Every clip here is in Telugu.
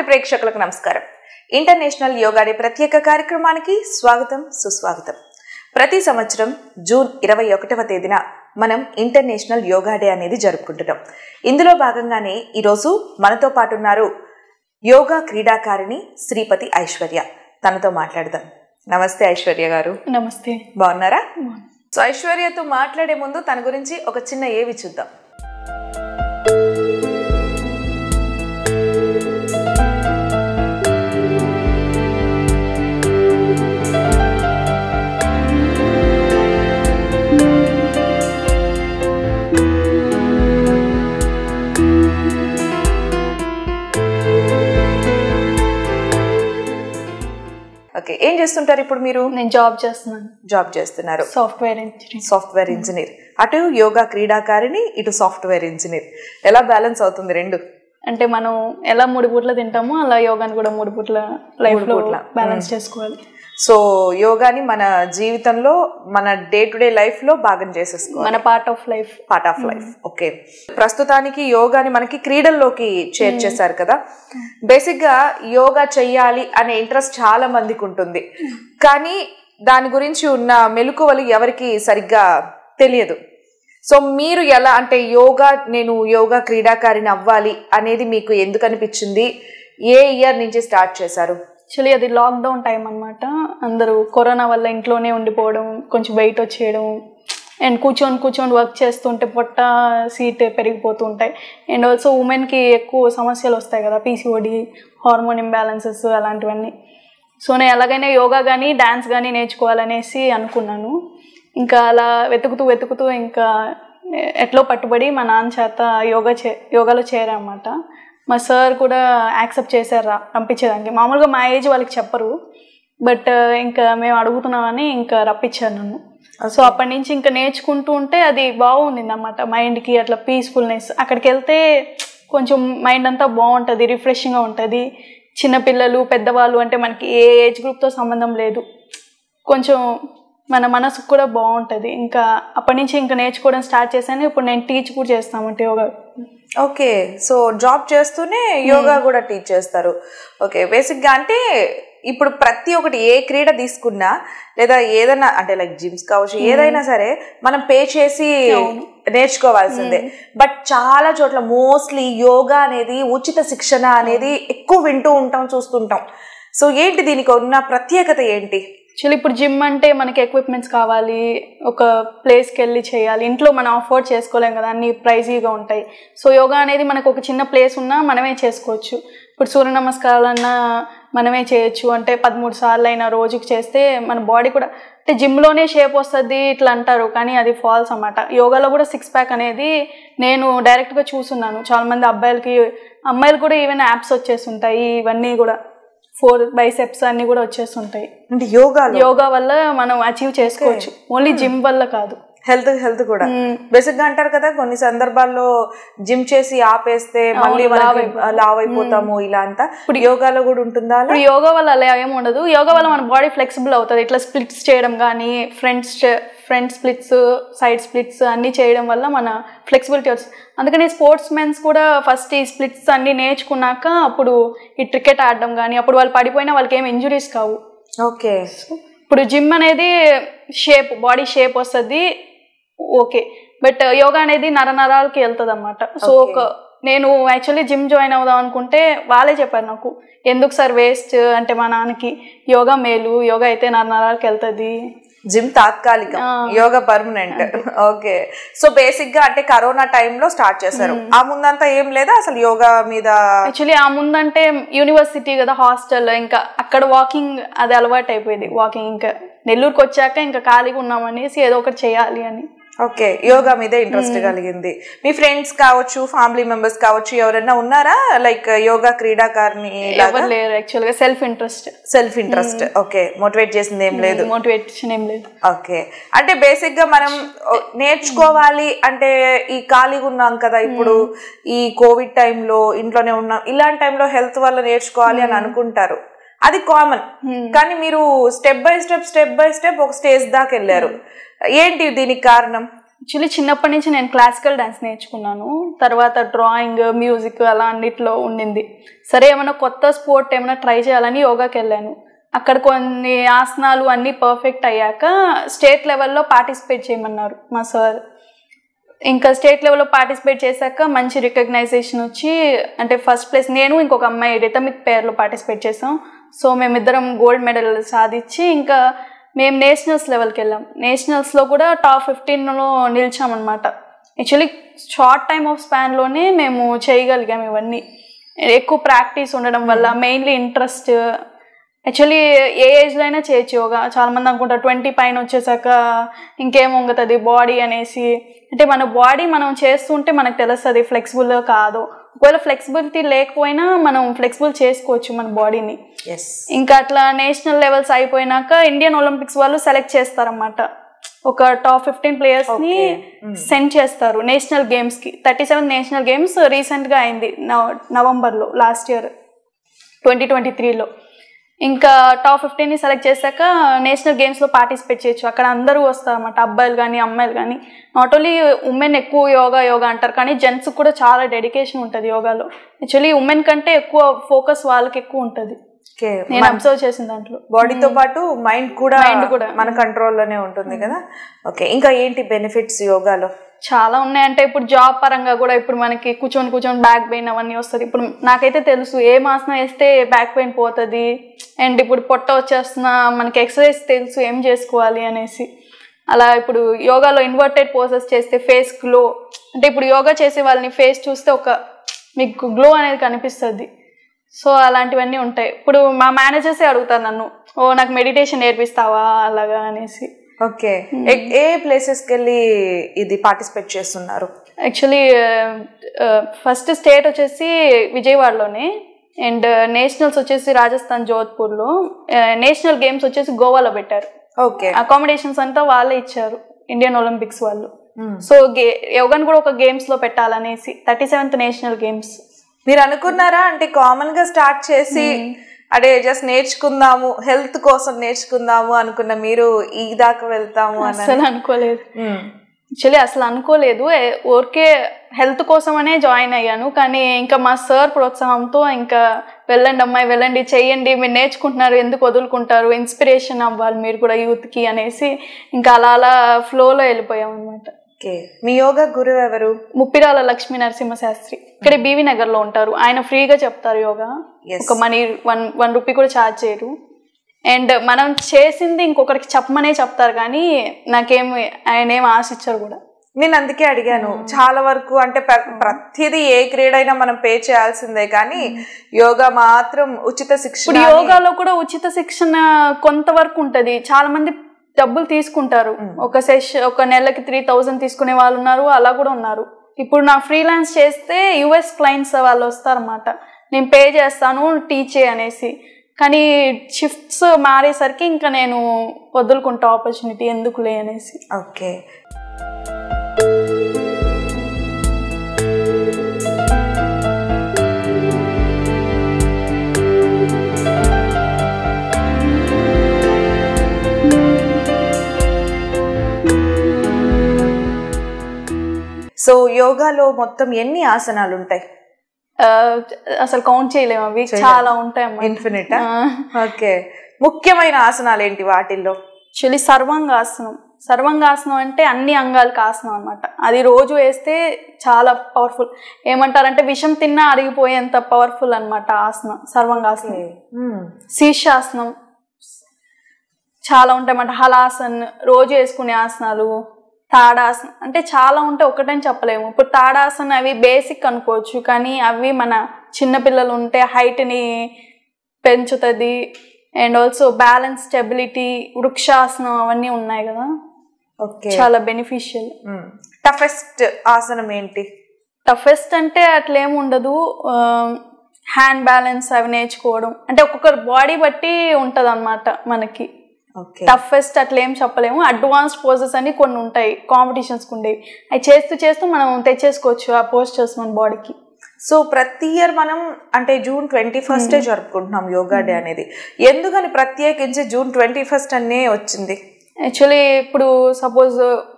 ప్రేక్షకులకు నమస్కారం ఇంటర్నేషనల్ యోగా డే ప్రత్యేక కార్యక్రమానికి స్వాగతం సుస్వాగతం ప్రతి సంవత్సరం జూన్ ఇరవై ఒకటవ తేదీన మనం ఇంటర్నేషనల్ యోగా డే అనేది జరుపుకుంటున్నాం ఇందులో భాగంగానే ఈరోజు మనతో పాటు ఉన్నారు యోగా క్రీడాకారిణి శ్రీపతి ఐశ్వర్య తనతో మాట్లాడదాం నమస్తే ఐశ్వర్య గారు నమస్తే బాగున్నారా సో ఐశ్వర్యతో మాట్లాడే ముందు తన గురించి ఒక చిన్న ఏవి చూద్దాం ఓకే ఏం చేస్తుంటారు ఇప్పుడు మీరు నేను జాబ్ చేస్తున్నాను జాబ్ చేస్తున్నారు సాఫ్ట్వేర్ ఇంజనీరింగ్ సాఫ్ట్వేర్ ఇంజనీర్ అటు యోగా క్రీడాకారిణి ఇటు సాఫ్ట్వేర్ ఇంజనీర్ ఎలా బ్యాలెన్స్ అవుతుంది రెండు అంటే మనం ఎలా మూడు పూట్ల తింటామో అలా యోగాని కూడా మూడు పూట్ల లైఫ్ లో పూట్ల. బ్యాలెన్స్ చేసుకోవాలి సో యోగాని మన జీవితంలో మన డే టు డే లైఫ్ లో భాగం చేసేసుకోవాలి మన part of life part of life okay ప్రస్తుతానికి యోగాని మనకి క్రీడల్లోకి చేర్చేశారు కదా బేసిక్ గా యోగా చెయ్యాలి అనే ఇంట్రెస్ట్ చాలా మందికి ఉంటుంది కానీ దాని గురించి ఉన్న మెలకువలు ఎవరికి సరిగ్గా తెలియదు సో మీరు ఎలా అంటే యోగా నేను యోగా క్రీడాకారిని అవ్వాలి అనేది మీకు ఎందుకు అనిపించింది ఏ ఇయర్ నుంచి స్టార్ట్ చేశారు యాక్చువల్లీ అది లాక్డౌన్ టైం అన్నమాట అందరూ కరోనా వల్ల ఇంట్లోనే ఉండిపోవడం కొంచెం వెయిట్ వచ్చేయడం అండ్ కూర్చొని కూర్చొని వర్క్ చేస్తుంటే పొట్ట సీట్ పెరిగిపోతూ ఉంటాయి అండ్ ఆల్సో ఉమెన్కి ఎక్కువ సమస్యలు వస్తాయి కదా పీసీఓడి హార్మోన్ ఇంబ్యాలెన్సెస్ అలాంటివన్నీ సో నేను ఎలాగైనా యోగా కానీ డ్యాన్స్ కానీ నేర్చుకోవాలనేసి అనుకున్నాను ఇంకా అలా వెతుకుతూ వెతుకుతూ ఇంకా ఎట్లో పట్టుబడి మా నాన్న చేత యోగా చే యోగాలో చేరామన్నమాట మా సార్ కూడా యాక్సెప్ట్ చేశారు రా పంపించేదానికి మామూలుగా మా ఏజ్ వాళ్ళకి చెప్పరు బట్ ఇంకా మేము అడుగుతున్నామని ఇంకా రప్పించారు నన్ను సో అప్పటి నుంచి ఇంకా నేర్చుకుంటూ ఉంటే అది బాగుంది అన్నమాట మైండ్కి అట్లా పీస్ఫుల్నెస్ అక్కడికి వెళ్తే కొంచెం మైండ్ అంతా బాగుంటుంది రిఫ్రెషింగ్గా ఉంటుంది చిన్నపిల్లలు పెద్దవాళ్ళు అంటే మనకి ఏ ఏజ్ గ్రూప్తో సంబంధం లేదు కొంచెం మన మనసుకు కూడా బాగుంటుంది ఇంకా అప్పటి నుంచి ఇంకా నేర్చుకోవడం స్టార్ట్ చేశాను ఇప్పుడు నేను టీచ్ కూడా చేస్తామంటే యోగా ఓకే సో జాబ్ చేస్తూనే యోగా కూడా టీచ్ చేస్తారు ఓకే బేసిక్గా అంటే ఇప్పుడు ప్రతి ఒక్కటి ఏ క్రీడ తీసుకున్నా లేదా ఏదైనా అంటే లైక్ జిమ్స్ కావచ్చు ఏదైనా సరే మనం పే చేసి నేర్చుకోవాల్సిందే బట్ చాలా చోట్ల మోస్ట్లీ యోగా అనేది ఉచిత శిక్షణ అనేది ఎక్కువ వింటూ ఉంటాం చూస్తుంటాం సో ఏంటి దీనికి ఉన్న ప్రత్యేకత ఏంటి యాక్చువల్లీ ఇప్పుడు జిమ్ అంటే మనకి ఎక్విప్మెంట్స్ కావాలి ఒక ప్లేస్కి వెళ్ళి చేయాలి ఇంట్లో మనం అఫోర్డ్ చేసుకోలేం కదా అన్ని ప్రైజీగా ఉంటాయి సో యోగా అనేది మనకు ఒక చిన్న ప్లేస్ ఉన్నా మనమే చేసుకోవచ్చు ఇప్పుడు సూర్య నమస్కారాలన్నా మనమే చేయొచ్చు అంటే పదమూడు సార్లు అయినా రోజుకి చేస్తే మన బాడీ కూడా అంటే జిమ్లోనే షేప్ వస్తుంది ఇట్లా అంటారు కానీ అది ఫాల్స్ అన్నమాట యోగాలో కూడా సిక్స్ ప్యాక్ అనేది నేను డైరెక్ట్గా చూస్తున్నాను చాలామంది అబ్బాయిలకి అమ్మాయిలు కూడా ఈవెన్ యాప్స్ వచ్చేస్తుంటాయి ఇవన్నీ కూడా ఫోర్ బైసెప్స్ అన్నీ కూడా వచ్చేస్తుంటాయి అంటే యోగాలో యోగా వల్ల మనం అచీవ్ చేసుకోవచ్చు ఓన్లీ జిమ్ వల్ల కాదు హెల్త్ హెల్త్ కూడా బేసిక్ గా అంటారు కదా కొన్ని సందర్భాల్లో జిమ్ చేసి ఆపేస్తే మళ్ళీ మనకి లావ్ అయిపోతాము ఇలా అంతా ఇప్పుడు యోగాలో కూడా ఉంటుందా అలా? ఇప్పుడు యోగా వల్ల అలా ఏమి ఉండదు యోగా వల్ల మన బాడీ ఫ్లెక్సిబుల్ అవుతుంది ఇట్లా స్ప్లిట్స్ చేయడం కానీ front front splits side splits అన్నీ చేయడం వల్ల మన ఫ్లెక్సిబిలిటీ వస్తుంది అందుకని స్పోర్ట్స్ మెన్స్ కూడా ఫస్ట్ ఈ స్ప్లిట్స్ అన్నీ నేర్చుకున్నాక అప్పుడు ఈ క్రికెట్ ఆడడం కానీ అప్పుడు వాళ్ళు పడిపోయినా వాళ్ళకి ఏం ఇంజురీస్ కావు ఓకే ఇప్పుడు జిమ్ అనేది షేప్ బాడీ షేప్ వస్తుంది ఓకే బట్ యోగా అనేది నర నరాలకి వెళ్తుంది అనమాట సో ఒక నేను యాక్చువల్లీ జిమ్ జాయిన్ అవుదాం అనుకుంటే వాళ్ళే చెప్పారు నాకు ఎందుకు సార్ వేస్ట్ అంటే మా నాన్నకి యోగా మేలు యోగా అయితే నర నరాలకి వెళ్తుంది జిమ్ తాత్కాలికం yoga permanent okay so basic గా అంటే కరోనా టైంలో స్టార్ట్ చేశారు ఆ ముందంతా ఏం లేదా అసలు యోగా మీద యాక్చువల్లీ ఆ ముందంటే యూనివర్సిటీ కదా హాస్టల్ ఇంకా అక్కడ వాకింగ్ అది అలవాటు అయిపోయింది వాకింగ్ ఇంకా నెల్లూరుకి వచ్చాక ఇంకా ఖాళీగా ఉన్నామనేసి ఏదో ఒకటి చేయాలి అని ఓకే యోగా మీద ఇంట్రెస్ట్ కలిగింది మీ ఫ్రెండ్స్ కావచ్చు ఫ్యామిలీ మెంబర్స్ కావచ్చు ఎవరైనా ఉన్నారా లైక్ యోగా క్రీడాకారిని ఎవరు లేరు యాక్చువల్గా self interest self interest okay motivate చేసింది ఏం లేదు మోటివేషన్ ఏం లేదు ఓకే అంటే బేసిక్ గా మనం ఓ, నేర్చుకోవాలి అంటే ఈ ఖాళీగా ఉన్నాం కదా ఇప్పుడు ఈ కోవిడ్ టైంలో ఇంట్లోనే ఉన్నాం ఇలాంటి టైంలో హెల్త్ వల్ల నేర్చుకోవాలి అని అనుకుంటారు అది కామన్ కానీ మీరు step by step step by step ఒక స్టేజ్ దాకా వెళ్ళారు ఏంటి దీనికి కారణం యాక్చువల్లీ చిన్నప్పటి నుంచి నేను క్లాసికల్ డ్యాన్స్ నేర్చుకున్నాను తర్వాత డ్రాయింగ్ మ్యూజిక్ అలా అన్నిట్లో ఉండింది సరే ఏమైనా కొత్త స్పోర్ట్ ఏమైనా ట్రై చేయాలని యోగాకి వెళ్ళాను అక్కడ కొన్ని ఆసనాలు అన్నీ పర్ఫెక్ట్ అయ్యాక స్టేట్ లెవెల్లో పార్టిసిపేట్ చేయమన్నారు మా సార్ ఇంకా స్టేట్ లెవెల్లో పార్టిసిపేట్ చేశాక మంచి రికగ్నైజేషన్ వచ్చి అంటే ఫస్ట్ ప్లేస్ నేను ఇంకొక అమ్మాయి రితమిక్ పేర్లో పార్టిసిపేట్ చేసాం సో మేమిద్దరం గోల్డ్ మెడల్ సాధించి ఇంకా మేము నేషనల్స్ లెవెల్కి వెళ్ళాం నేషనల్స్లో కూడా టాప్ ఫిఫ్టీన్లో నిలిచామన్నమాట యాక్చువల్లీ షార్ట్ టైమ్ ఆఫ్ స్పాన్లోనే మేము చేయగలిగాం ఇవన్నీ ఎక్కువ ప్రాక్టీస్ ఉండడం వల్ల మెయిన్లీ ఇంట్రెస్ట్ యాక్చువల్లీ ఏ ఏజ్లో అయినా చేయొచ్చు యోగా చాలా మంది అనుకుంటారు ట్వంటీ పైన వచ్చేసాక ఇంకేం వంగుతుంది బాడీ అనేసి అంటే మన బాడీ మనం చేస్తుంటే మనకు తెలుస్తుంది ఫ్లెక్సిబుల్ కాదు ఒకవేళ ఫ్లెక్సిబిలిటీ లేకపోయినా మనం ఫ్లెక్సిబుల్ చేసుకోవచ్చు మన బాడీని ఎస్ ఇంకా అట్లా నేషనల్ లెవెల్స్ అయిపోయినాక ఇండియన్ ఒలింపిక్స్ వాళ్ళు సెలెక్ట్ చేస్తారన్నమాట ఒక టాప్ ఫిఫ్టీన్ ప్లేయర్స్ ని సెండ్ చేస్తారు నేషనల్ గేమ్స్ కి thirty seven national games recent గా అయింది నవంబర్ లో లాస్ట్ ఇయర్ ట్వంటీ ట్వంటీ త్రీలో ఇంకా టాప్ ఫిఫ్టీన్ ని సెలెక్ట్ చేశాక నేషనల్ గేమ్స్ లో పార్టిసిపేట్ చేయొచ్చు అక్కడ అందరూ వస్తారన్నమాట అబ్బాయిలు కానీ అమ్మాయిలు కానీ నాట్ ఓన్లీ ఉమెన్ ఎక్కువ యోగా యోగా అంటారు కానీ జెంట్స్ కూడా చాలా డెడికేషన్ ఉంటుంది యోగాలో యాక్చువల్లీ ఉమెన్ కంటే ఎక్కువ ఫోకస్ వాళ్ళకి ఎక్కువ ఉంటుంది ఓకే నేను అబ్జర్వ్ చేసిన దాంట్లో బాడీతో పాటు మైండ్ కూడా Mind కూడా. మన కంట్రోల్లోనే ఉంటుంది కదా ఓకే ఇంకా ఏంటి బెనిఫిట్స్ యోగాలో చాలా ఉన్నాయంటే ఇప్పుడు జాబ్ పరంగా కూడా ఇప్పుడు మనకి కూర్చొని కూర్చొని బ్యాక్ పెయిన్ అవన్నీ వస్తుంది ఇప్పుడు నాకైతే తెలుసు ఏ మాసనం వేస్తే బ్యాక్ పెయిన్ పోతుంది అండ్ ఇప్పుడు పొట్ట వచ్చేస్తున్నా మనకి ఎక్సర్సైజ్ తెలుసు ఏం చేసుకోవాలి అనేసి అలా ఇప్పుడు యోగాలో ఇన్వర్టెడ్ పోసెస్ చేస్తే ఫేస్ గ్లో అంటే ఇప్పుడు యోగా చేసే వాళ్ళని ఫేస్ చూస్తే ఒక మీకు గ్లో అనేది కనిపిస్తుంది సో అలాంటివన్నీ ఉంటాయి ఇప్పుడు మా మేనేజర్సే అడుగుతారు నన్ను ఓ నాకు మెడిటేషన్ నేర్పిస్తావా అలాగా అనేసి ఓకే ఏ ప్లేసెస్కి వెళ్ళి ఇది పార్టిసిపేట్ చేస్తున్నారు యాక్చువల్లీ ఫస్ట్ స్టేట్ వచ్చేసి విజయవాడలోనే అండ్ నేషనల్స్ వచ్చేసి రాజస్థాన్ జోధ్పూర్లో నేషనల్ గేమ్స్ వచ్చేసి గోవాలో పెట్టారు ఓకే అకామిడేషన్స్ అంతా వాళ్ళే ఇచ్చారు ఇండియన్ ఒలింపిక్స్ వాళ్ళు సో గే యోగాని కూడా ఒక గేమ్స్ లో పెట్టాలనేసి థర్టీ సెవెంత్ నేషనల్ గేమ్స్ మీరు అనుకున్నారా అంటే కామన్ గా స్టార్ట్ చేసి అదే జస్ట్ నేర్చుకుందాము హెల్త్ కోసం నేర్చుకుందాము అనుకున్న మీరు ఈ దాకా వెళ్తాము అన్న అసలు అనుకోలేదు యాక్చువల్లీ అసలు అనుకోలేదు ఏ- ఊరికే హెల్త్ కోసమనే జాయిన్ అయ్యాను కానీ ఇంకా మా సార్ ప్రోత్సాహంతో ఇంకా వెళ్ళండి అమ్మాయి వెళ్ళండి చెయ్యండి మీరు నేర్చుకుంటున్నారు ఎందుకు వదులుకుంటారు ఇన్స్పిరేషన్ అవ్వాలి మీరు కూడా యూత్కి అనేసి ఇంకా అలా అలా ఫ్లోలో వెళ్ళిపోయాం అనమాట ఓకే మీ యోగా గురువు ఎవరు ముప్పిరాల లక్ష్మీ నరసింహ శాస్త్రి ఇక్కడ బీవీ నగర్లో ఉంటారు ఆయన ఫ్రీగా చెప్తారు యోగా Yes. ఒక మనీ వన్ వన్ రూపీ కూడా ఛార్జ్ చేయరు అండ్ మనం చేసింది ఇంకొకరికి చెప్పమనే చెప్తారు కానీ నాకేం ఆయన ఏం ఆశించరు కూడా నేను అందుకే అడిగాను చాలా వరకు అంటే ప్ర- ప్రతిదీ ఏ క్రీడ అయినా మనం పే చేయాల్సిందే కానీ యోగా మాత్రం ఉచిత శిక్షణ ఇప్పుడు యోగాలో కూడా ఉచిత శిక్షణ కొంతవరకు ఉంటది చాలా మంది డబ్బులు తీసుకుంటారు ఒక సెషన్ ఒక నెలకి త్రీ థౌజండ్ తీసుకునే వాళ్ళు ఉన్నారు అలా కూడా ఉన్నారు ఇప్పుడు నా ఫ్రీలాన్స్ చేస్తే యుఎస్ క్లయింట్స్ వాళ్ళు వస్తారన్నమాట నేను పే చేస్తాను టీచే అనేసి కానీ షిఫ్ట్స్ మారేసరికి ఇంకా నేను వదులుకుంటా ఆపర్చునిటీ ఎందుకులే అనేసి ఓకే సో యోగాలో మొత్తం ఎన్ని ఆసనాలు ఉంటాయి ఆ, అసలు కౌంట్ చేయలేము అవి చాలా ఉంటాయి అన్నమాట ఇన్ఫినిటా ఓకే ముఖ్యమైన ఆసనాలు ఏంటి వాటిల్లో యాక్చువల్లీ సర్వాంగాసనం సర్వాంగాసనం అంటే అన్ని అంగాలకు ఆసనం అనమాట అది రోజు వేస్తే చాలా పవర్ఫుల్ ఏమంటారంటే విషం తిన్నా అరిగిపోయేంత పవర్ఫుల్ అనమాట ఆసనం సర్వాంగాసనం మ్మ్. శీర్షాసనం చాలా ఉంటాయి అన్నమాట హలాసన్ రోజు వేసుకునే ఆసనాలు తాడాసనం అంటే చాలా ఉంటాయి ఒకటని చెప్పలేము ఇప్పుడు తాడాసనం అవి బేసిక్ అనుకోవచ్చు కానీ అవి మన చిన్నపిల్లలు ఉంటే హైట్ని పెంచుతుంది అండ్ ఆల్సో బ్యాలెన్స్ స్టెబిలిటీ వృక్షాసనం అవన్నీ ఉన్నాయి కదా ఓకే చాలా బెనిఫిషియల్ టఫెస్ట్ ఆసనం ఏంటి టఫెస్ట్ అంటే అట్లేం ఉండదు హ్యాండ్ బ్యాలెన్స్ అవి నేర్చుకోవడం అంటే ఒక్కొక్కరు బాడీ బట్టి ఉంటుంది అనమాట మనకి ఓకే టఫెస్ట్ అట్లా ఏం చెప్పలేము అడ్వాన్స్డ్ పోజెస్ అని కొన్ని ఉంటాయి కాంపిటీషన్స్కి ఉండేవి అవి చేస్తూ చేస్తూ మనం తెచ్చేసుకోవచ్చు ఆ పోస్టర్స్ మన బాడీకి సో ప్రతి ఇయర్ మనం అంటే జూన్ ట్వంటీ ఫస్టే జరుపుకుంటున్నాం యోగా డే అనేది ఎందుకని ప్రత్యేకించి జూన్ ట్వంటీ ఫస్ట్ అనే వచ్చింది యాక్చువల్లీ ఇప్పుడు సపోజ్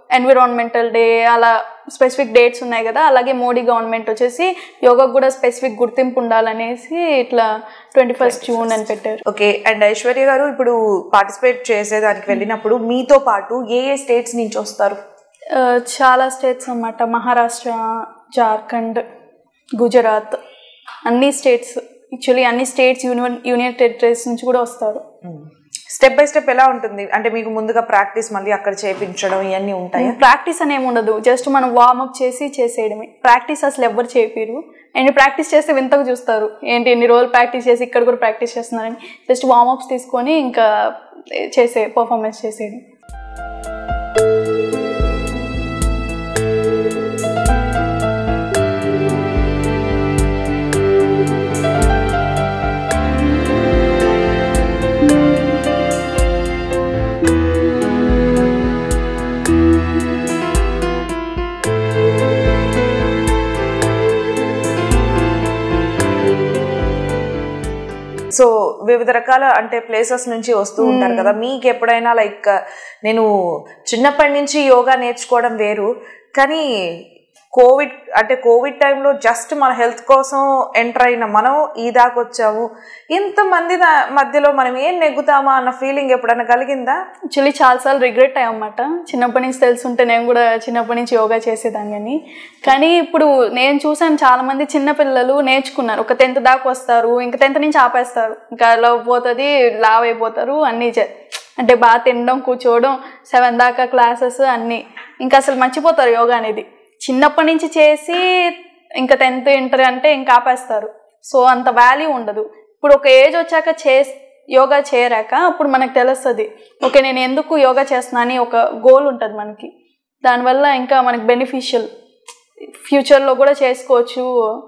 ఎన్విరాన్మెంటల్ డే అలా స్పెసిఫిక్ డేట్స్ ఉన్నాయి కదా అలాగే మోడీ గవర్నమెంట్ వచ్చేసి యోగాకు కూడా స్పెసిఫిక్ గుర్తింపు ఉండాలనేసి ఇట్లా ట్వంటీ ఫస్ట్ జూన్ అని పెట్టారు ఓకే అండ్ ఐశ్వర్య గారు ఇప్పుడు పార్టిసిపేట్ చేసేదానికి వెళ్ళినప్పుడు మీతో పాటు ఏ ఏ స్టేట్స్ నుంచి వస్తారు ఆ, చాలా స్టేట్స్ అన్నమాట మహారాష్ట్ర జార్ఖండ్ గుజరాత్ అన్ని స్టేట్స్ యాక్చువల్లీ అన్ని స్టేట్స్ యూనియన్ యూనియన్ టెరిటరీస్ నుంచి కూడా వస్తారు స్టెప్ బై స్టెప్ ఎలా ఉంటుంది అంటే మీకు ముందుగా ప్రాక్టీస్ మళ్ళీ అక్కడ చేపించడం ఇవన్నీ ఉంటాయి ప్రాక్టీస్ అని ఏమి ఉండదు జస్ట్ మనం వార్మప్ చేసి చేసేయడమే ప్రాక్టీస్ అసలు ఎవ్వరు చేపిరు అండ్ ప్రాక్టీస్ చేస్తే వింతగా చూస్తారు ఏంటి ఎన్ని రోజులు ప్రాక్టీస్ చేసి ఇక్కడ కూడా ప్రాక్టీస్ చేస్తున్నారని జస్ట్ వార్మప్స్ తీసుకొని ఇంకా చేసే పర్ఫార్మెన్స్ చేసేయడం సో వివిధ రకాల అంటే ప్లేసెస్ నుంచి వస్తూ ఉంటారు కదా మీకు ఎప్పుడైనా లైక్ నేను చిన్నప్పటి నుంచి యోగా నేర్చుకోవడం వేరు కానీ కోవిడ్ అంటే కోవిడ్ టైంలో జస్ట్ మన హెల్త్ కోసం ఎంటర్ అయిన మనం ఈ దాకా వచ్చాము ఇంతమంది దా- మధ్యలో మనం ఏం నెగ్గుతామా అన్న ఫీలింగ్ ఎప్పుడైనా కలిగిందా యాక్చువల్లీ చాలాసార్లు రిగ్రెట్ అయ్యన్నమాట చిన్నప్పటి నుంచి తెలుసుంటే నేను కూడా చిన్నప్పటి నుంచి యోగా చేసేదాన్ని అని కానీ ఇప్పుడు నేను చూసాను చాలా మంది చిన్నపిల్లలు నేర్చుకున్నారు ఒక టెన్త్ దాకా వస్తారు ఇంకా టెన్త్ నుంచి ఆపేస్తారు ఇంకా అలా పోతుంది లావ్ అయిపోతారు అన్నీ చే అంటే బాగా తినడం కూర్చోవడం సెవెన్ దాకా క్లాసెస్ అన్నీ ఇంకా అసలు మర్చిపోతారు యోగా అనేది చిన్నప్పటి నుంచి చేసి ఇంకా టెన్త్ ఇంటర్ అంటే ఇంకా ఆపేస్తారు సో అంత వాల్యూ ఉండదు ఇప్పుడు ఒక ఏజ్ వచ్చాక చే యోగా చేయరాక అప్పుడు మనకు తెలుస్తుంది ఓకే నేను ఎందుకు యోగా చేస్తున్నా అని ఒక గోల్ ఉంటుంది మనకి దానివల్ల ఇంకా మనకి బెనిఫిషియల్ ఫ్యూచర్లో కూడా చేసుకోవచ్చు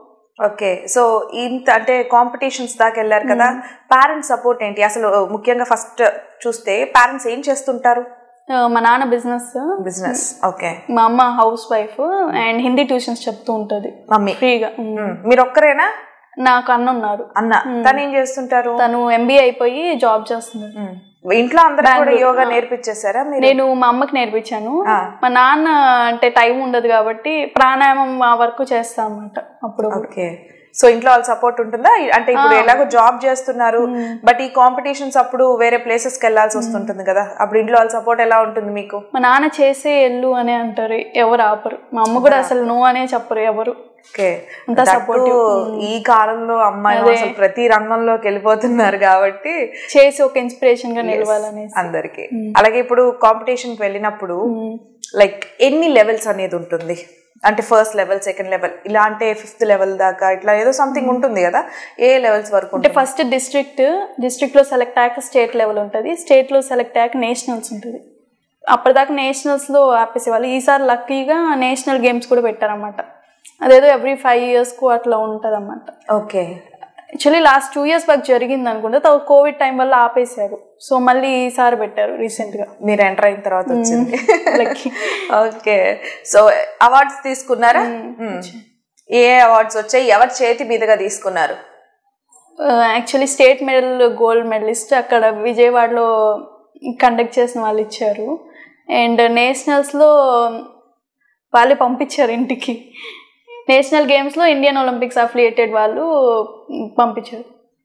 ఓకే సో ఇంత అంటే కాంపిటీషన్స్ దాకా వెళ్ళారు కదా పేరెంట్స్ సపోర్ట్ ఏంటి అసలు ముఖ్యంగా ఫస్ట్ చూస్తే పేరెంట్స్ ఏం చేస్తుంటారు ఆ, మా నాన్న బిజినెస్ బిజినెస్ ఓకే మా అమ్మ house wife and Hindi tuitions చెప్తూ ఉంటుంది మమ్మీ ఫ్రీగా మీరు ఒక్కరేనా నాకు అన్న ఉన్నారు అన్న తను ఏం చేస్తుంటారు తను ఎంబీఏ అయిపోయి జాబ్ చేస్తుంది మ్మ్. ఇంట్లో అందరూ కూడా యోగా నేర్పించేసారా మీరు నేను మా అమ్మకి నేర్పించాను మా నాన్న అంటే టైం ఉండదు కాబట్టి ప్రాణాయామం ఆ వరకు చేస్తా అన్నమాట అప్పుడు ఓకే సో ఇంట్లో వాళ్ళ సపోర్ట్ ఉంటుందా అంటే ఇప్పుడు ఎలాగో జాబ్ చేస్తున్నారు బట్ ఈ కాంపిటీషన్స్ అప్పుడు వేరే ప్లేసెస్ కి వెళ్ళాల్సి వస్తుంటుంది కదా అప్పుడు ఇంట్లో వాళ్ళ సపోర్ట్ ఎలా ఉంటుంది మీకు మా నాన్న చేసే ఎల్లు అనే అంటారు ఎవరు ఆపరు మా అమ్మ కూడా అసలు నువ్వు అనే చెప్పరు ఎవరు ఓకే అంతా supportive. ఈ కాలంలో అమ్మాయిలు అసలు ప్రతి రంగంలోకి వెళ్ళిపోతున్నారు కాబట్టి చేసి ఒక ఇన్స్పిరేషన్ గా నిలవాలనేసి అందరికి అలాగే ఇప్పుడు కాంపిటీషన్ కి వెళ్ళినప్పుడు లైక్ ఎన్ని లెవెల్స్ అనేది ఉంటుంది అంటే ఫస్ట్ లెవెల్ సెకండ్ లెవెల్ ఇలా అంటే ఫిఫ్త్ లెవెల్ దాకా ఇట్లా ఏదో సంథింగ్ ఉంటుంది కదా ఏ లెవెల్స్ వరకు అంటే ఫస్ట్ డిస్ట్రిక్ట్ డిస్ట్రిక్ట్ లో సెలెక్ట్ అయ్యాక స్టేట్ లెవెల్ ఉంటుంది స్టేట్ లో సెలెక్ట్ అయ్యాక నేషనల్స్ ఉంటుంది అప్పటిదాకా నేషనల్స్ లో ఆపేసేవాళ్ళు ఈసారి లక్కీగా నేషనల్ గేమ్స్ కూడా పెట్టారన్నమాట అదేదో ఎవ్రీ ఫైవ్ ఇయర్స్ కు అట్లా ఉంటుంది అన్నమాట okay actually last two years back జరిగింది అనుకుంటే తర్వాత కోవిడ్ టైం వల్ల ఆపేశారు సో మళ్ళీ ఈసారి పెట్టారు రీసెంట్ గా మీరు ఎంటర్ అయిన తర్వాత వచ్చింది లక్కీ ఓకే సో అవార్డ్స్ తీసుకున్నారా మ్మ్. ఏ అవార్డ్స్ వచ్చాయి ఎవరి చేతి మీదుగా తీసుకున్నారు actually state medal gold medalist అక్కడ విజయవాడలో కండక్ట్ చేసిన వాళ్ళు ఇచ్చారు అండ్ నేషనల్స్లో వాళ్ళే పంపించారు ఇంటికి నేషనల్ గేమ్స్లో ఇండియన్ ఒలింపిక్స్ అఫిలియేటెడ్ వాళ్ళు పంపించారు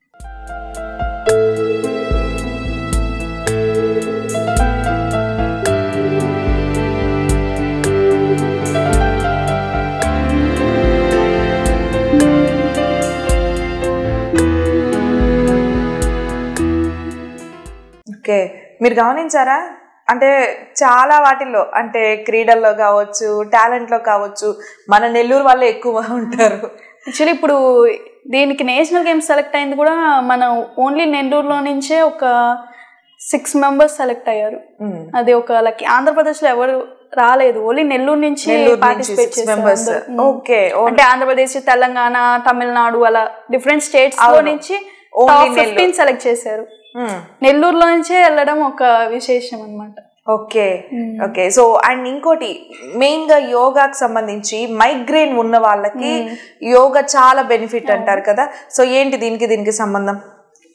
ఓకే మీరు గమనించారా అంటే చాలా వాటిల్లో అంటే క్రీడల్లో కావచ్చు టాలెంట్లో కావచ్చు మన నెల్లూరు వాళ్ళే ఎక్కువ ఉంటారు యాక్చువల్లీ ఇప్పుడు దీనికి నేషనల్ గేమ్స్ సెలెక్ట్ అయింది కూడా మనం ఓన్లీ నెల్లూరులో నుంచే ఒక సిక్స్ మెంబర్స్ సెలెక్ట్ అయ్యారు మ్మ్. అది ఒక లక్కీ ఆంధ్రప్రదేశ్లో ఎవరు రాలేదు ఓన్లీ నెల్లూరు నుంచి నెల్లూరు నుంచి పార్టిసిపేట్ సిక్స్ చేశారు మెంబర్స్ అందరూ. మ్మ్. ఓకే అంటే ఆంధ్రప్రదేశ్ తెలంగాణ తమిళనాడు అలా డిఫరెంట్ స్టేట్స్ లో అవును. నుంచి Only top Nellore. Fifteen select చేశారు నెల్లూరులో నుంచే వెళ్ళడం ఒక విశేషం అన్నమాట ఓకే ఓకే సో అండ్ ఇంకోటి మెయిన్ గా యోగాకి సంబంధించి మైగ్రేన్ ఉన్న వాళ్ళకి యోగా చాలా బెనిఫిట్ అంటారు కదా సో ఏంటి దీనికి దీనికి సంబంధం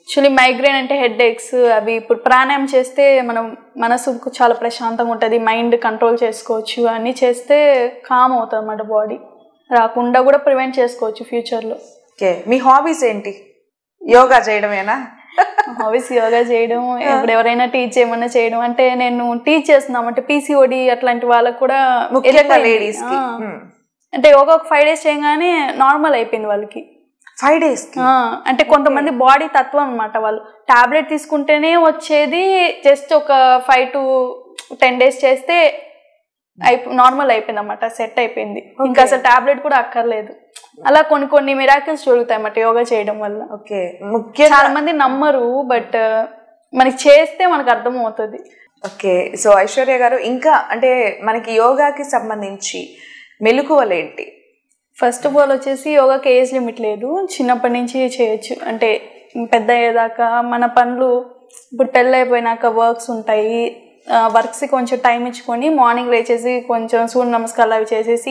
యాక్చువల్లీ మైగ్రేన్ అంటే హెడ్ ఎక్స్ అవి ఇప్పుడు ప్రాణాయామం చేస్తే మనం మనసుకు చాలా ప్రశాంతంగా ఉంటుంది మైండ్ కంట్రోల్ చేసుకోవచ్చు అన్నీ చేస్తే కామ్ అవుతుంది అన్నమాట బాడీ రాకుండా కూడా ప్రివెంట్ చేసుకోవచ్చు ఫ్యూచర్లో ఓకే మీ హాబీస్ ఏంటి యోగా చేయడమేనా హాబీస్ యోగా చేయడం ఇప్పుడు ఎవరైనా టీచ్ చేయమన్నా చేయడం అంటే నేను టీచ్ చేస్తున్నాం అంటే పీసీఓడి అట్లాంటి వాళ్ళకు కూడా ముఖ్యంగా వెళ్ళిపోయింది. లేడీస్ కి ఆ. అంటే యోగా ఒక ఫైవ్ డేస్ చేయగానే నార్మల్ అయిపోయింది వాళ్ళకి ఫైవ్ డేస్ కి ఆ, అంటే కొంతమంది బాడీ తత్వం అనమాట వాళ్ళు టాబ్లెట్ తీసుకుంటేనే వచ్చేది జస్ట్ ఒక ఫైవ్ టు టెన్ డేస్ చేస్తే అయిపో నార్మల్ అయిపోయింది అనమాట సెట్ అయిపోయింది ఇంకా అసలు టాబ్లెట్ కూడా అక్కర్లేదు అలా కొన్ని కొన్ని మిరాకిల్స్ జరుగుతాయి అన్నమాట యోగా చేయడం వల్ల ఓకే ముఖ్యంగా చాలా మంది నమ్మరు బట్ మనకి చేస్తే మనకు అర్థమవుతుంది ఓకే సో ఐశ్వర్య గారు ఇంకా అంటే మనకి యోగాకి సంబంధించి మెలకువలేంటి ఫస్ట్ ఆఫ్ ఆల్ వచ్చేసి యోగాకి ఏజ్ లిమిట్ లేదు చిన్నప్పటి నుంచి చేయొచ్చు అంటే పెద్ద అయ్యేదాకా మన పనులు ఇప్పుడు పెళ్ళి అయిపోయినాక వర్క్స్ ఉంటాయి వర్క్స్ కొంచెం టైం ఇచ్చుకొని మార్నింగ్ లేచేసి కొంచెం సూర్య నమస్కారాలు అవి చేసేసి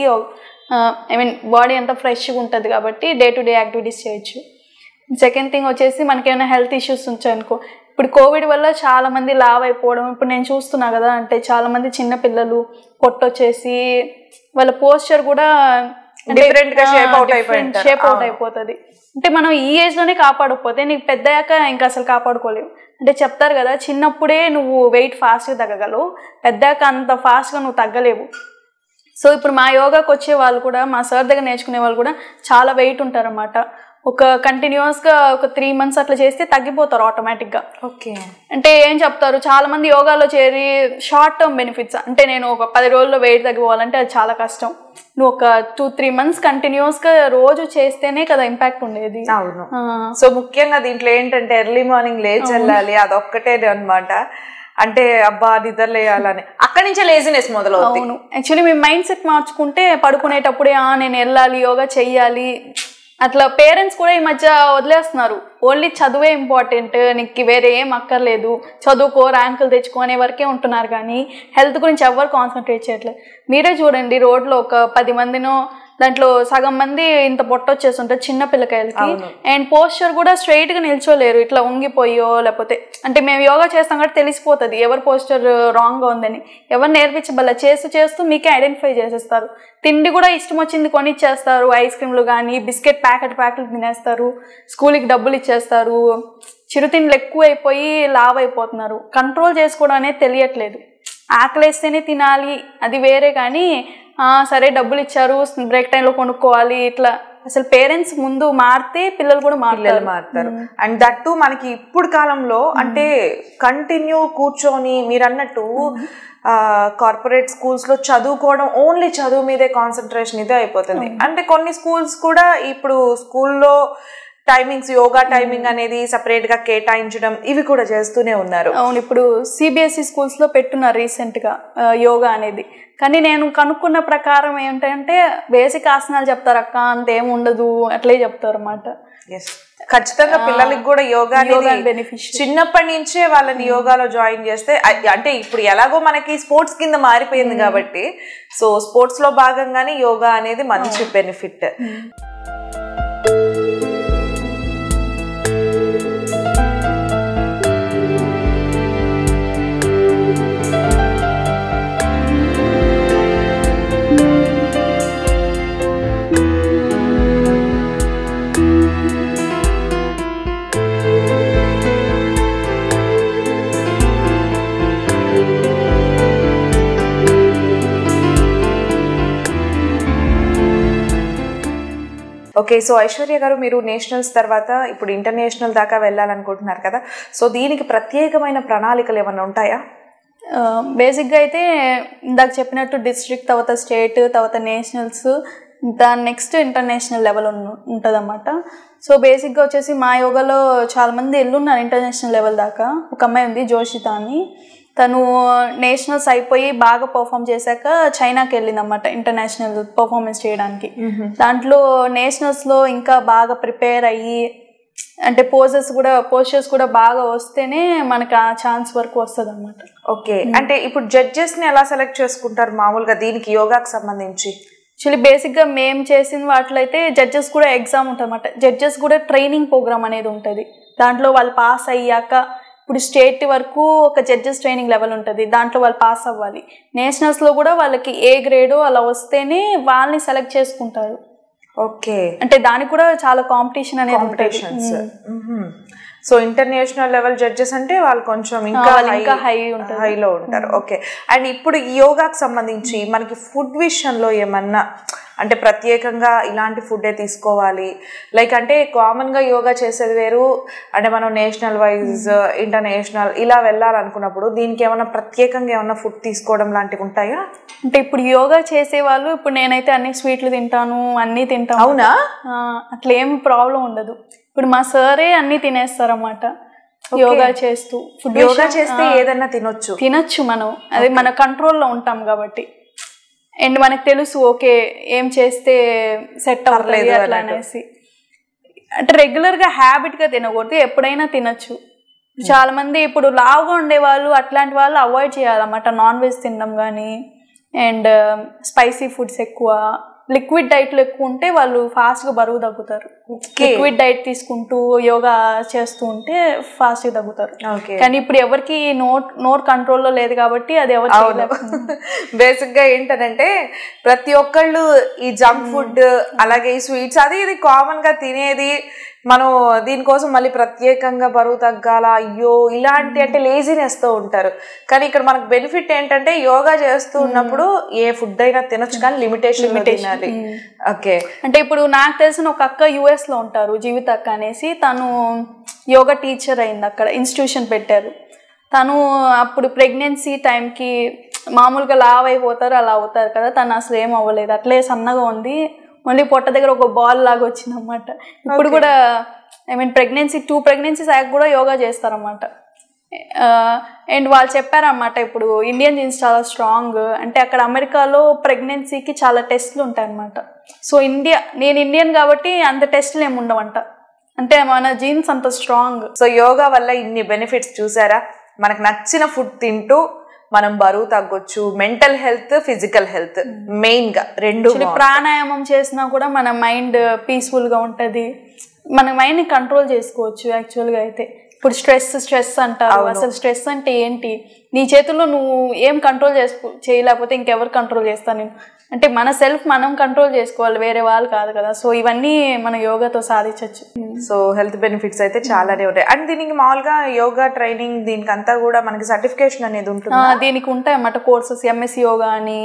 ఐ మీన్ బాడీ అంతా ఫ్రెష్గా ఉంటుంది కాబట్టి డే టు డే యాక్టివిటీస్ చేయొచ్చు సెకండ్ థింగ్ వచ్చేసి మనకి ఏమైనా హెల్త్ ఇష్యూస్ ఉంచాయనుకో ఇప్పుడు కోవిడ్ వల్ల చాలా మంది లావ్ అయిపోవడం ఇప్పుడు నేను చూస్తున్నా కదా అంటే చాలా మంది చిన్న పిల్లలు పొట్టొచ్చేసి వాళ్ళ పోస్చర్ కూడా Different గా shape out అయిపోయి ఉంటారు. షేప్ అవుట్ అవును. అయిపోతుంది అంటే మనం ఈ ఏజ్ లోనే కాపాడకపోతే నీకు పెద్దయ్యాక ఇంకా అసలు కాపాడుకోలేవు అంటే చెప్తారు కదా చిన్నప్పుడే నువ్వు వెయిట్ ఫాస్ట్గా తగ్గగలవు పెద్దాక అంత ఫాస్ట్గా నువ్వు తగ్గలేవు సో ఇప్పుడు మా యోగాకి వచ్చే వాళ్ళు కూడా మా సార్ దగ్గర నేర్చుకునే వాళ్ళు కూడా చాలా వెయిట్ ఉంటారన్నమాట ఒక కంటిన్యూస్గా ఒక త్రీ మంత్స్ అట్లా చేస్తే తగ్గిపోతారు ఆటోమేటిక్గా ఓకే అంటే ఏం చెప్తారు చాలా మంది యోగాలో చేరి షార్ట్ టర్మ్ బెనిఫిట్స్ అంటే నేను ఒక పది రోజుల్లో వెయిట్ తగ్గిపోవాలంటే అది చాలా కష్టం నువ్వు ఒక టూ త్రీ మంత్స్ కంటిన్యూస్గా రోజు చేస్తేనే కదా ఇంపాక్ట్ ఉండేది అవును ఆ, సో ముఖ్యంగా దీంట్లో ఏంటంటే ఎర్లీ మార్నింగ్ లేచి వెళ్ళాలి అదొక్కటే అనమాట అంటే అబ్బా నిద్ర లేయాలని అక్కడి నుంచే లేజినెస్ మొదలవుతుంది అవును యాక్చువల్లీ మీ మైండ్ సెట్ మార్చుకుంటే పడుకునేటప్పుడే "ఆ, నేను వెళ్ళాలి యోగా చెయ్యాలి అట్లా పేరెంట్స్ కూడా ఈ మధ్య వదిలేస్తున్నారు ఓన్లీ చదువే ఇంపార్టెంట్ నీకు వేరే ఏం అక్కర్లేదు చదువుకో ర్యాంకులు తెచ్చుకో అనే వరకే ఉంటున్నారు కానీ హెల్త్ గురించి ఎవరు కాన్సన్ట్రేట్ చేయట్లేదు మీరే చూడండి రోడ్లో ఒక పది మందినో దాంట్లో సగం మంది ఇంత పొట్ట వచ్చేస్తుంటారు చిన్న పిల్లకాయలకి అవును. అండ్ పోస్చర్ కూడా straight గా నిల్చోలేరు ఇట్లా ఉంగిపోయో లేకపోతే అంటే మేము యోగా చేస్తాం కాబట్టి తెలిసిపోతుంది ఎవరి పోస్చర్ రాంగ్గా ఉందని ఎవరు నేర్పించబల్ల చేస్తూ చేస్తూ మీకే ఐడెంటిఫై చేసేస్తారు తిండి కూడా ఇష్టం వచ్చింది కొనిచ్చేస్తారు ఐస్ క్రీమ్లు కానీ బిస్కెట్ ప్యాకెట్ ప్యాకెట్లు తినేస్తారు స్కూల్కి డబ్బులు ఇచ్చేస్తారు చిరుతిండ్లు ఎక్కువ అయిపోయి లావ్ అయిపోతున్నారు కంట్రోల్ చేసుకోవడం అనేది తెలియట్లేదు ఆకలేస్తేనే తినాలి అది వేరే కానీ "ఆ, సరే డబ్బులు ఇచ్చారు బ్రేక్ టైంలో కొనుక్కోవాలి ఇట్లా అసలు పేరెంట్స్ ముందు మారితే పిల్లలు కూడా పిల్లలు మారుతారు మారుతారు అండ్ దట్టు మనకి ఇప్పుడు కాలంలో అంటే కంటిన్యూ కూర్చొని మీరు అన్నట్టు కార్పొరేట్ స్కూల్స్ లో చదువుకోవడం ఓన్లీ చదువు మీదే కాన్సన్ట్రేషన్ ఇదే అయిపోతుంది అంటే కొన్ని స్కూల్స్ కూడా ఇప్పుడు స్కూల్లో టైమింగ్స్ యోగా టైమింగ్ అనేది సపరేట్ గా కేటాయించడం ఇవి కూడా చేస్తూనే ఉన్నారు అవును ఇప్పుడు సిబిఎస్ఈ స్కూల్స్లో పెట్టున్నారు రీసెంట్గా యోగా అనేది కానీ నేను కనుక్కున్న ప్రకారం ఏంటంటే బేసిక్ ఆసనాలు చెప్తారు అక్క అంతేం ఉండదు అట్లే చెప్తారు అన్నమాట Yes. ఖచ్చితంగా పిల్లలకి కూడా యోగా యోగా అనేది బెనిఫిషియల్ చిన్నప్పటి నుంచే వాళ్ళని యోగాలో జాయిన్ చేస్తే అ- అంటే ఇప్పుడు ఎలాగో మనకి స్పోర్ట్స్ కింద మారిపోయింది కాబట్టి సో స్పోర్ట్స్ లో భాగంగానే యోగా అనేది మంచి బెనిఫిట్ ఓకే సో ఐశ్వర్య గారు మీరు నేషనల్స్ తర్వాత ఇప్పుడు ఇంటర్నేషనల్ దాకా వెళ్ళాలనుకుంటున్నారు కదా సో దీనికి ప్రత్యేకమైన ప్రణాళికలు ఏమైనా ఉంటాయా బేసిక్గా అయితే ఇందాక చెప్పినట్టు డిస్ట్రిక్ట్ తర్వాత స్టేట్ తర్వాత నేషనల్స్ దాని నెక్స్ట్ ఇంటర్నేషనల్ లెవెల్ ఉంటుంది అన్నమాట సో బేసిక్గా వచ్చేసి మా యోగాలో చాలామంది వెళ్ళున్నారు ఇంటర్నేషనల్ లెవెల్ దాకా ఒక అమ్మాయి ఉంది జోషిత అని తను నేషనల్స్ అయిపోయి బాగా పర్ఫామ్ చేశాక చైనాకి వెళ్ళింది అనమాట ఇంటర్నేషనల్ పర్ఫార్మెన్స్ చేయడానికి దాంట్లో నేషనల్స్లో ఇంకా బాగా ప్రిపేర్ అయ్యి అంటే పోజెస్ కూడా పోస్టర్స్ కూడా బాగా వస్తేనే మనకి ఆ ఛాన్స్ వరకు వస్తుంది అనమాట ఓకే అంటే ఇప్పుడు జడ్జెస్ ని ఎలా సెలెక్ట్ చేసుకుంటారు మామూలుగా దీనికి యోగాకి సంబంధించి యాక్చువల్లీ బేసిక్గా మేము చేసిన వాటిలో అయితే జడ్జెస్ కూడా ఎగ్జామ్ ఉంటుంది అనమాట జడ్జెస్ కూడా ట్రైనింగ్ ప్రోగ్రామ్ అనేది ఉంటుంది దాంట్లో వాళ్ళు పాస్ అయ్యాక ఇప్పుడు స్టేట్ వరకు ఒక జడ్జెస్ ట్రైనింగ్ లెవెల్ ఉంటుంది దాంట్లో వాళ్ళు పాస్ అవ్వాలి నేషనల్స్లో కూడా వాళ్ళకి ఏ గ్రేడ్ అలా వస్తేనే వాళ్ళని సెలెక్ట్ చేసుకుంటారు ఓకే అంటే దానికి కూడా చాలా కాంపిటీషన్ అనేది ఉంటుంది competitions so international level judges అంటే వాళ్ళు కొంచెం ఇంకా వాళ్ళు ఇంకా high ఉంటుంది. హైలో ఉంటారు ఓకే అండ్ ఇప్పుడు ఈ యోగాకి సంబంధించి మనకి ఫుడ్ విషయంలో ఏమన్నా అంటే ప్రత్యేకంగా ఇలాంటి ఫుడ్డే తీసుకోవాలి లైక్ అంటే కామన్ గా యోగా చేసేది వేరు అంటే మనం నేషనల్ వైజ్ ఇంటర్నేషనల్ ఇలా వెళ్ళాలనుకున్నప్పుడు దీనికి ఏమైనా ప్రత్యేకంగా ఏమైనా ఫుడ్ తీసుకోవడం లాంటివి ఉంటాయా అంటే ఇప్పుడు యోగా చేసే వాళ్ళు ఇప్పుడు నేనైతే అన్ని స్వీట్లు తింటాను అన్నీ తింటాను అవునా ఆ, అట్లా ఏం ప్రాబ్లం ఉండదు ఇప్పుడు మా సరే అన్నీ తినేస్తారన్నమాట యోగా చేస్తూ ఫుడ్ యోగా చేస్తే ఏదన్నా తినొచ్చు తినొచ్చు మనం అది మన కంట్రోల్లో ఉంటాం కాబట్టి అండ్ మనకు తెలుసు ఓకే ఏం చేస్తే సెట్ అవ్వలేదు పర్లేదు అట్లా అన్నట్టు. అనేసి అంటే రెగ్యులర్గా హ్యాబిట్గా తినకూడదు ఎప్పుడైనా తినొచ్చు చాలా మంది ఇప్పుడు లావుగా ఉండే వాళ్ళు అట్లాంటి వాళ్ళు అవాయిడ్ చేయాలన్నమాట నాన్ వెజ్ తినడం కానీ అండ్ స్పైసీ ఫుడ్స్ ఎక్కువ లిక్విడ్ డైట్లు ఎక్కువ ఉంటే వాళ్ళు ఫాస్ట్గా బరువు తగ్గుతారు లిక్విడ్ డైట్ తీసుకుంటూ యోగా చేస్తూ ఉంటే ఫాస్ట్గా తగ్గుతారు ఓకే కానీ ఇప్పుడు ఎవరికి నోర్ నోర్ కంట్రోల్లో లేదు కాబట్టి అది ఎవరు చేయలేరు. బేసిక్ గా ఏంటనంటే ప్రతి ఒక్కళ్ళు ఈ జంక్ ఫుడ్ అలాగే ఈ స్వీట్స్ అది ఇది కామన్ గా తినేది మనం దీనికోసం మళ్ళీ ప్రత్యేకంగా బరువు తగ్గాల అయ్యో ఇలాంటి అంటే లేజినెస్ తో ఉంటారు కానీ ఇక్కడ మనకు బెనిఫిట్ ఏంటంటే యోగా చేస్తూ ఉన్నప్పుడు ఏ ఫుడ్ అయినా తినొచ్చు కానీ లిమిటేషన్ తినాలి ఓకే అంటే ఇప్పుడు నాకు తెలిసిన ఒక అక్క US లో ఉంటారు జీవిత అక్క అనేసి తను యోగా టీచర్ అయింది అక్కడ ఇన్స్టిట్యూషన్ పెట్టారు తను అప్పుడు ప్రెగ్నెన్సీ టైంకి మామూలుగా లావ్ అయిపోతారు అలా అవుతారు కదా తను అసలు ఏం అవ్వలేదు అట్లే సన్నగా ఉంది మళ్ళీ పొట్ట దగ్గర ఒక బాల్ లాగా వచ్చింది అనమాట ఇప్పుడు కూడా I mean pregnancy two pregnancies అయ్యాక కూడా యోగా చేస్తారన్నమాట అండ్ వాళ్ళు చెప్పారన్నమాట ఇప్పుడు ఇండియన్ జీన్స్ చాలా స్ట్రాంగ్ అంటే అక్కడ అమెరికాలో ప్రెగ్నెన్సీకి చాలా టెస్ట్లు ఉంటాయి అన్నమాట సో ఇండియా నేను ఇండియన్ కాబట్టి అంత టెస్ట్లు ఏమి ఉండవంట అంటే మన జీన్స్ అంత స్ట్రాంగ్ సో యోగా వల్ల ఇన్ని బెనిఫిట్స్ చూసారా మనకు నచ్చిన ఫుడ్ తింటూ మనం బరువు తగ్గొచ్చు mental health physical health main గా రెండు యాక్చువల్లీ ప్రాణాయామం చేసినా కూడా మన మైండ్ పీస్ఫుల్గా ఉంటుంది మన మైండ్ని కంట్రోల్ చేసుకోవచ్చు యాక్చువల్గా అయితే ఇప్పుడు స్ట్రెస్ స్ట్రెస్ అంటారు అసలు స్ట్రెస్ అంటే ఏంటి నీ చేతుల్లో నువ్వు ఏం కంట్రోల్ చేసుకో చేయలేకపోతే ఇంకెవరు కంట్రోల్ చేస్తాను నేను అంటే మన సెల్ఫ్ మనం కంట్రోల్ చేసుకోవాలి వేరే వాళ్ళు కాదు కదా సో ఇవన్నీ మన యోగాతో సాధించవచ్చు సో హెల్త్ బెనిఫిట్స్ అయితే చాలానే ఉంటాయి అండ్ దీనికి మామూలుగా యోగా ట్రైనింగ్ దీనికి అంతా కూడా మనకి సర్టిఫికేషన్ అనేది ఉంటుంది ఆ, దీనికి ఉంటాయి అన్నమాట కోర్సెస్ ఎంఎస్సి యోగా అని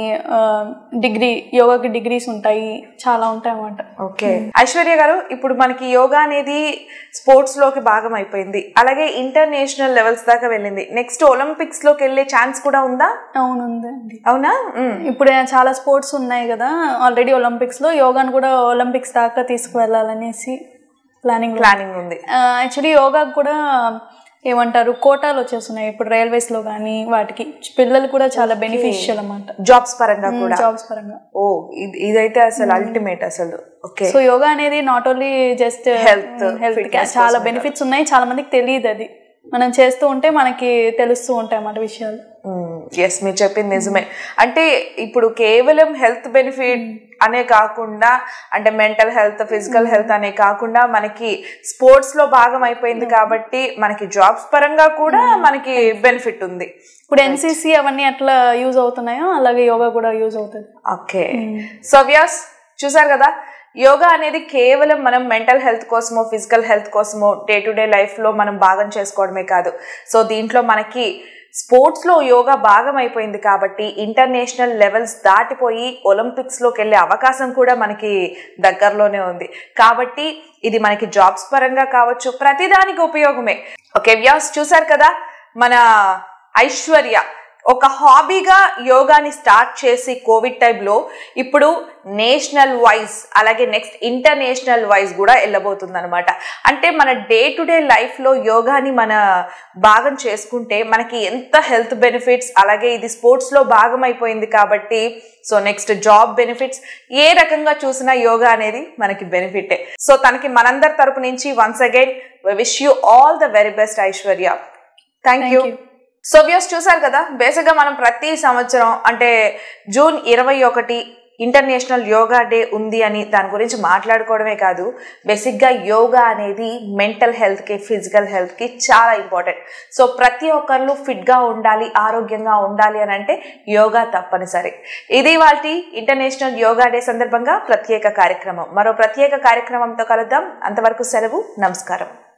డిగ్రీ యోగాకి డిగ్రీస్ ఉంటాయి చాలా ఉంటాయి అన్నమాట ఓకే ఐశ్వర్య గారు ఇప్పుడు మనకి యోగా అనేది స్పోర్ట్స్ లోకి భాగం అయిపోయింది అలాగే ఇంటర్నేషనల్ లెవెల్స్ దాకా వెళ్ళింది నెక్స్ట్ ఒలింపిక్స్ లోకి వెళ్ళే ఛాన్స్ కూడా ఉందా అవునుందండి అవునా మ్. ఇప్పుడు చాలా స్పోర్ట్స్ ఉన్నాయి కదా ఆల్రెడీ ఒలింపిక్స్లో యోగాను కూడా ఒలింపిక్స్ దాకా తీసుకువెళ్ళాలనేసి ప్లానింగ్ ప్లానింగ్ ఉంది యాక్చువల్లీ యోగాకు కూడా ఏమంటారు కోటాలు వచ్చేస్తున్నాయి ఇప్పుడు రైల్వేస్లో కానీ వాటికి పిల్లలు కూడా చాలా బెనిఫిషియల్ అన్నమాట జాబ్స్ పరంగా కూడా జాబ్స్ పరంగా ఓ ఇది- ఇదైతే అసలు అల్టిమేట్ అసలు ఓకే సో యోగా అనేది not only just Health, health fitness చాలా బెనిఫిట్స్ ఉన్నాయి చాలా మందికి తెలియదు అది మనం చేస్తూ ఉంటే మనకి తెలుస్తూ ఉంటాయి అన్నమాట విషయాలు ఎస్ మీరు చెప్పింది నిజమే అంటే ఇప్పుడు కేవలం హెల్త్ బెనిఫిట్ అనే కాకుండా అంటే మెంటల్ హెల్త్ ఫిజికల్ హెల్త్ అనే కాకుండా మనకి స్పోర్ట్స్ లో భాగం అయిపోయింది కాబట్టి మనకి జాబ్స్ పరంగా కూడా మనకి బెనిఫిట్ ఉంది ఇప్పుడు ఎన్సీసీ అవన్నీ ఎట్లా యూజ్ అవుతున్నాయో అలాగే యోగా కూడా యూజ్ అవుతుంది ఓకే సో వ్యాస్ చూసారు కదా యోగా అనేది కేవలం మనం మెంటల్ హెల్త్ కోసమో ఫిజికల్ హెల్త్ కోసమో డే టు డే లైఫ్లో మనం భాగం చేసుకోవడమే కాదు సో దీంట్లో మనకి స్పోర్ట్స్లో యోగా భాగం అయిపోయింది కాబట్టి ఇంటర్నేషనల్ లెవెల్స్ దాటిపోయి ఒలింపిక్స్లోకి వెళ్ళే అవకాశం కూడా మనకి దగ్గరలోనే ఉంది కాబట్టి ఇది మనకి జాబ్స్ పరంగా కావచ్చు ప్రతిదానికి ఉపయోగమే ఓకే వ్యాస్ చూసారు కదా మన ఐశ్వర్య ఒక హాబీగా యోగాని స్టార్ట్ చేసి కోవిడ్ టైంలో ఇప్పుడు నేషనల్ వైజ్ అలాగే నెక్స్ట్ ఇంటర్నేషనల్ వైజ్ కూడా వెళ్ళబోతుంది అనమాట అంటే మన డే టు డే లైఫ్లో యోగాని మన భాగం చేసుకుంటే మనకి ఎంత హెల్త్ బెనిఫిట్స్ అలాగే ఇది స్పోర్ట్స్లో భాగం అయిపోయింది కాబట్టి సో నెక్స్ట్ జాబ్ బెనిఫిట్స్ ఏ రకంగా చూసినా యోగా అనేది మనకి బెనిఫిటే సో తనకి మనందరి తరపు నుంచి once again wish you all the very best Aishwarya thank you so views చూసారు కదా బేసిక్గా మనం ప్రతి సంవత్సరం అంటే జూన్ ఇరవై ఒకటి ఇంటర్నేషనల్ యోగా డే ఉంది అని దాని గురించి మాట్లాడుకోవడమే కాదు బేసిక్గా యోగా అనేది మెంటల్ హెల్త్కి ఫిజికల్ హెల్త్కి చాలా ఇంపార్టెంట్ సో ప్రతి ఒక్కళ్ళు ఫిట్గా ఉండాలి ఆరోగ్యంగా ఉండాలి అని అంటే యోగా తప్పనిసరి ఇది వాళ్ళ ఇంటర్నేషనల్ యోగా డే సందర్భంగా ప్రత్యేక కార్యక్రమం మరో ప్రత్యేక కార్యక్రమంతో కలుద్దాం అంతవరకు సెలవు నమస్కారం